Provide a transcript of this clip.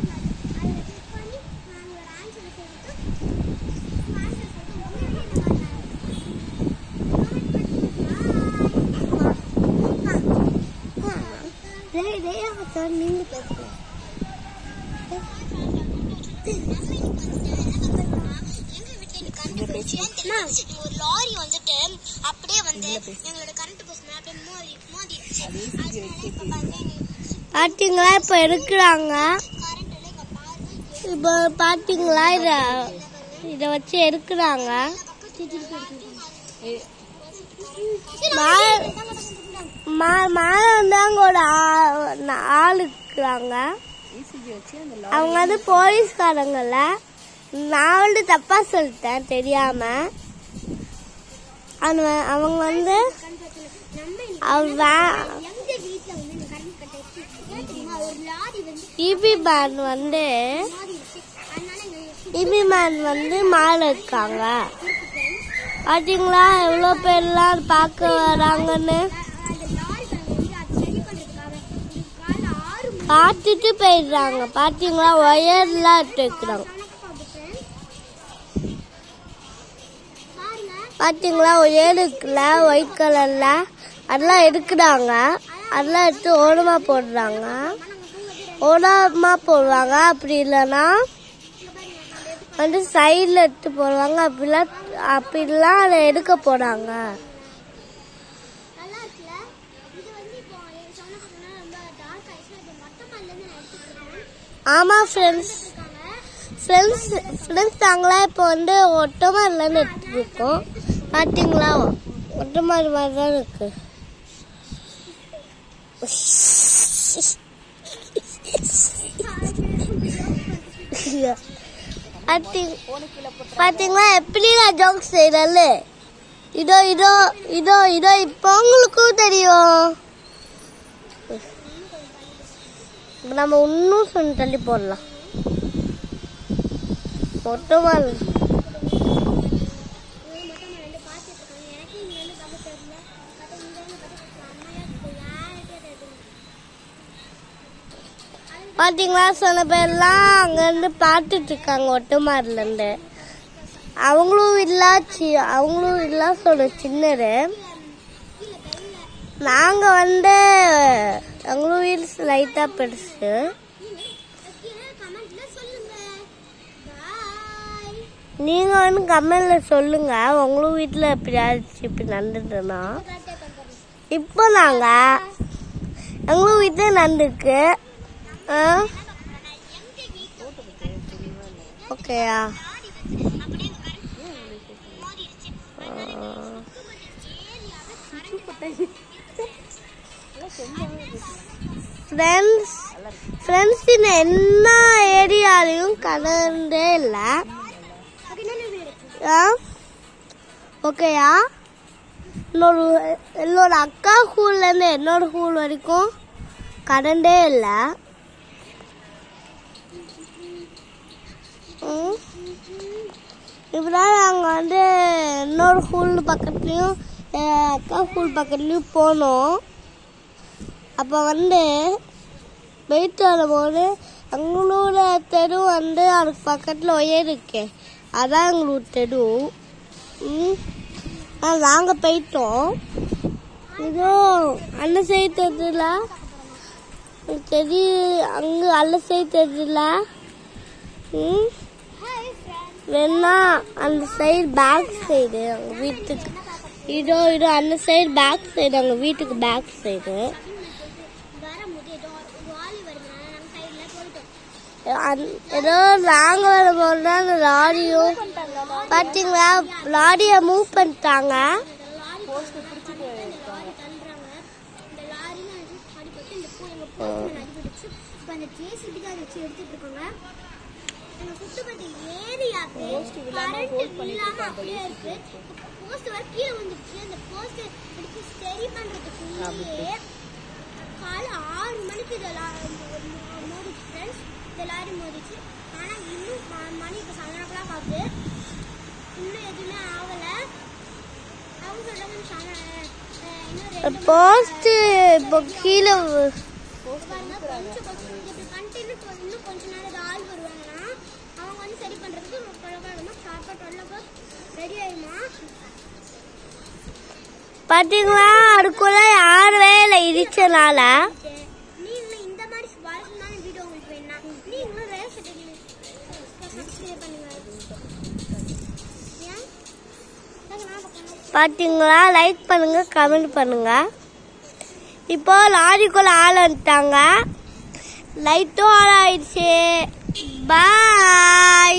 நீங்க பேசுங்க ஒரு லாரி வந்துட்டு அப்படியே வந்து எங்களோட கரண்ட் போஸ்ட் மேல அப்படியே மோதி மோதிடுச்சு அதனால இப்ப பாருங்க பாத்தீங்களா இப்ப இருக்கிறாங்க கரண்ட் எல்லாம் இங்க பாருங்க இப்போ பாத்தீங்களா இத இத வச்சு இருக்கிறாங்க மேல வந்து அங்க ஒரு ஆ- நா- ஆள் இருக்கிறாங்க அவங்க வந்து போலீஸ்காரங்கல்ல நான் வந்து தப்பா சொல்லிட்டேன் தெரியாம அவன் அவங்க வந்து அவ எங்க வீட்ல வந்து இந்த கரண்ட் கட் ஆயிடுச்சு ஏன் தெரியுமா ஒரு லாரி வந்து இபி மேன் வந்து மோதிடுச்சு அதனால எங்க இபி மேன் வந்து மேல இருக்காங்க பாத்தீங்களா எவ்வளவு பேர்லாம் பார்க்க வராங்கன்னு அந்த லாரி வந்து அது சரி பண்றதுக்காக இது காலைல ஆறு மணி பார்த்துட்டு போயிடுறாங்க பாத்தீங்களா ஒயர்லாம் எடுத்துக்கிறாங்க பாருங்க பாத்தீங்களா ஒயர் இருக்குல்ல ஒயிட் கலர்ல அதெல்லாம் எடுக்கிறாங்க அதெல்லாம் எடுத்து ஓரமா போடுறாங்க ஓரமா போடுவாங்க அப்படி இல்லைன்னா வந்து சைடில் எடுத்து போடுவாங்க அப்படிலாம் அப்படிலாம் அதை எடுக்க போறாங்க நல்லா இருக்குல்ல இது வந்து இப்போ எங்க சொன்ன சொன்னா ரொம்ப டார்க் ஆயிடுச்சு இது மொட்டை மாடில இருந்து நான் எடுத்துக்கிறேன் ஆமா ஃப்ரெண்ட்ஸ் இருக்காங்க ஃப்ரெண்ட்ஸ் ஃப்ரெண்ட்ஸ் நாங்களாம் இப்போ வந்து ஒட்டமா இல்லைன்னு எடுத்துருக்கோம் பார்த்தீங்களா ஒட்டமா மாதிரி தான் இருக்கு பாத்தீங்க- பாத்தீங்களா எப்படி நான் ஜோக் செய்யறல இதோ இதோ இதோ இதோ இப்போ உங்களுக்கும் தெரியும் இப்ப நம்ம இன்னும் சொல்லி தள்ளி போடலாம் மொத்தமா இல்ல. மொட்டை மாடி வந்து பார்த்துட்டு இருக்காங்க எனக்கு இங்க வந்து பார்க்க தெரியல பார்த்தா இங்க வந்து பார்த்து அம்மையா இருக்கு யார்கிட்ட தெரியும் பாத்தீங்களா சில பேர்லாம் அங்க இருந்து பார்த்துட்டு இருக்காங்க ஒட்டுமாரில இருந்து அவங்களும் இல்ல சி- அவங்களும் இல்ல சொல்ல சின்னரு நாங்க வந்து எங்களும் வீடு லைட்டா பெருசு கீழே கமெண்ட்ல சொல்லுங்க பாய் நீங்க வந்து கமெண்ட்ல சொல்லுங்க உங்களும் வீட்டுல எப்படியாச்சும் இப்படி நடந்துட்டுனா கரெக்டாக பண்ணுறேன் இப்போ நாங்க எங்களும் வீட்டுல நடந்துருக்கு ஆ? ஓகேயா ஃப்ரெண்ட்ஸ் ஃப்ரெண்ட்ஸ் இந்த எல்லா ஏரியாலையும் கலந்தே இல்லை ஆ ஓகேயா இன்னொரு என்னோட அக்கா ஸ்கூல்லேருந்து என்னோட ஸ்கூல் வரைக்கும் கரண்டே இல்லை ம். இப்படிதான் நாங்கள் வந்து இன்னொரு ஸ்கூல் பக்கத்துலேயும் அக்கா ஸ்கூல் பக்கத்துலேயும் போனோம் அப்போ வந்து போயிட்டு வரும்போது எங்களோட தெரு வந்து அதுக்கு பக்கத்தில் ஒயர் இருக்கே அதான் எங்களோட தெரு ம் நாங்கள் போயிட்டோம் இதோ அந்த சைடு தெரியல தெரிய அங்கே அந்த சைடு தெரியல ம் வேணா அந்த சைடு பேக் சைடு அவங்க வீட்டுக்கு இதோ இதோ அந்த சைடு பேக் சைடு அவங்க வீட்டுக்கு பேக் சைடு வரும்போது ஏதோ ஒரு வாலி வருதுனால நம்ம சைடில் போயிட்டோம் அந்- ஏதோ நாங்க வரும்போது தான் அந்த லாரியும் பாத்தீங்களா லாரியை மூவ் பண்ணிட்டாங்க இந்த லாரியில வந்து அடிபட்டு இந்த பூ எங்க போஸ்ட்மேன் அடிபட்டுச்சு இப்போ அந்த ஜேசிபி தான் அதை வச்சு எடுத்துட்டு இருக்கோங்க எங்க சுத்துப்பட்ட ஏரியாக்கு கரண்ட் இல்லாம அப்படியே இருக்கு போஸ்ட் வர கீழே வந்துருச்சு அந்த போஸ்ட் எடுத்து சரி பண்றதுக்குள்ளேயே காலை ஆறு மணிக்கு இந்த லா- இந்த ஒரு மோ- மோதிச்சு ஃப்ரெண்ட்ஸ் இந்த லாரி மோதிச்சு ஆனா இன்னும் ம- மணி இப்போ செவன் ஓ கிளாக் ஆகுது இன்னும் எதுவுமே ஆகல அவங்க சொல்றாங்க செவன் இன்னும் ரெண்டு போஸ்ட் இப்போ கீழே பாருங்க, கொஞ்சம் கொஞ்சம் இப்படி continue பண்ணி இன்னும் கொஞ்ச நேரம் சரி பண்றதுக்கு நம்ம ஷார்ப்பா டுவெல் ரெடி ஆயிடுமா பாத்தீங்களா அதுக்குள்ள யாருமே இல்லை இடிச்சனால நீங்களும் இந்த மாதிரி சுவாரஸ்யமான வீடியோ உங்களுக்கு வேணா நீங்களும் ரேஸ் சப்ஸ்கிரைப் பண்ணுங்க ஏன் நாங்க நான் பார்க்கணும் பாத்தீங்களா லைக் பண்ணுங்க கமெண்ட் பண்ணுங்க இப்போ லாரிக்குள்ள ஆள் வந்துட்டாங்க லைட்டும் ஆன் ஆயிடுச்சு பாய்